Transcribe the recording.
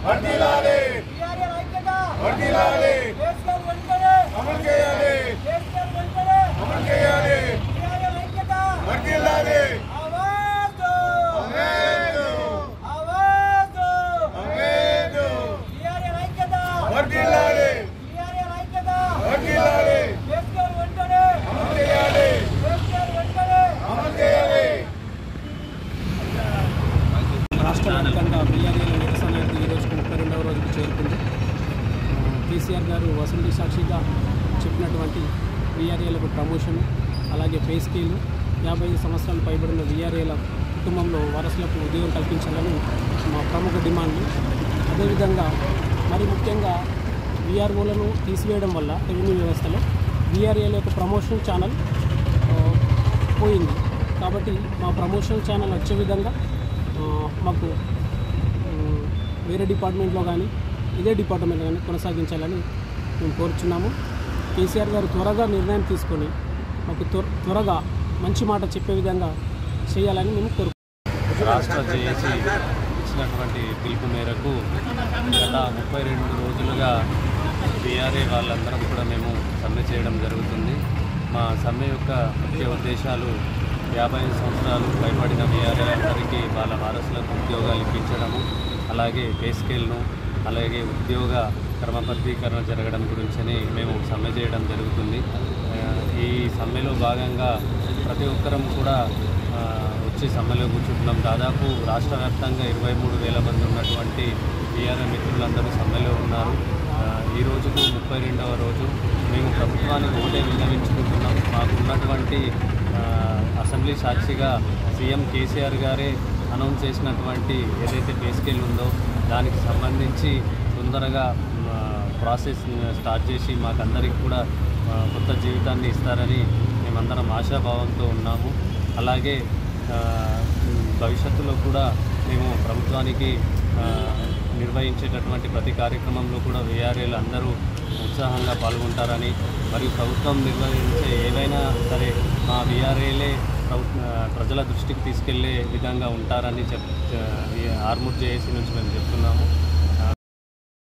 వర్ధిల్లాలి వీఆర్ఏల ఐక్యత వర్ధిల్లాలి కేసీఆర్ వెంటనే అమలు చేయాలి కేసీఆర్ వెంటనే అమలు చేయాలి వీఆర్ఏల ఐక్యత వర్ధిల్లాలి ఆవాజ్ అమేదు ఆవాజ్ అమేదు వీఆర్ఏల ఐక్యత వర్ధిల్లాలి వీఆర్ఏల ఐక్యత వర్ధిల్లాలి కేసీఆర్ వెంటనే అమలు చేయాలి కేసీఆర్ వెంటనే అమలు చేయాలి రాష్ట్ర వ్యాప్తంగా బీఆర్ఏల నిరసన యాత్ర ఈ రోజుకు ముప్పై రెండవ రోజుకు చేరుకుంది ఆ, కేసీఆర్ గారు వసంతి సాక్షిగా చెప్పినటువంటి వీఆర్ఏలకు ప్రమోషన్ అలాగే పే స్కేలు యాభై ఐదు సంవత్సరాలు పైబడిన వీఆర్ఏల కుటుంబంలో వారసులకు ఉద్యోగం కల్పించాలని మా ప్రముఖ డిమాండ్లు అదేవిధంగా మరి ముఖ్యంగా వీఆర్ఓలను తీసివేయడం వల్ల రెవెన్యూ వ్యవస్థలో వీఆర్ఏల యొక్క ప్రమోషన్ ఛానల్ ఆ, పోయింది కాబట్టి మా ప్రమోషన్ ఛానల్ వచ్చే విధంగా ఆ, మాకు ఉమ్, వేరే డిపార్ట్మెంట్లో కానీ ఇదే డిపార్ట్మెంట్లో కానీ కొనసాగించాలని మేము కోరుచున్నాము కేసీఆర్ గారు త్వరగా నిర్ణయం తీసుకొని మాకు త్వర త్వరగా మంచి మాట చెప్పే విధంగా చేయాలని మేము కోరు రాష్ట్ర జేఏసీ ఇచ్చినటువంటి పిలుపు మేరకు గత ముప్పై రెండు రోజులుగా బీఆర్ఏ వాళ్ళందరం కూడా మేము సమ్మె చేయడం జరుగుతుంది మా సమ్మె యొక్క ముఖ్య ఉద్దేశాలు యాభై ఐదు సంవత్సరాలు పైబడిన బీఆర్ఏలందరికీ వాళ్ళ వారసులకు ఉద్యోగాలు ఇప్పించడము అలాగే పే స్కేల్ను అలాగే ఉద్యోగ క్రమబద్ధీకరణ జరగడం గురించని మేము సమ్మె చేయడం జరుగుతుంది ఆ, ఈ సమ్మెలో భాగంగా ప్రతి ఒక్కరం కూడా ఆ, వచ్చి సమ్మెలో కూర్చుంటున్నాం దాదాపు రాష్ట్ర వ్యాప్తంగా ఇరవై మూడు వేల మంది ఉన్నటువంటి బీఆర్ఎం మిత్రులందరూ సమ్మెలో ఉన్నారు ఆ, ఈ రోజుకు ముప్పై రెండవ రోజు మేము ప్రభుత్వానికి ఒకటే విన్నవించుకుంటున్నాం మాకు ఉన్నటువంటి ఆ, అసెంబ్లీ సాక్షిగా సీఎం కేసీఆర్ గారే అనౌన్స్ చేసినటువంటి ఏదైతే పే స్కేల్ ఉందో దానికి సంబంధించి తొందరగా ఆ, ప్రాసెస్ స్టార్ట్ చేసి మాకందరికి కూడా ఆ, కొత్త జీవితాన్ని ఇస్తారని మేమందరం ఆశాభావంతో ఉన్నాము అలాగే ఆ, భవిష్యత్తులో కూడా మేము ప్రభుత్వానికి ఆ, నిర్వహించేటటువంటి ప్రతి కార్యక్రమంలో కూడా వీఆర్ఏలు అందరూ ఉత్సాహంగా పాల్గొంటారని మరియు ప్రభుత్వం నిర్వహించే ఏవైనా సరే మా వీఆర్ఏలే ప్రజల దృష్టికి తీసుకెళ్లే విధంగా ఉంటారని చెప్ ఆర్మూర్ జేఏసీ నుంచి మేము చెప్తున్నాము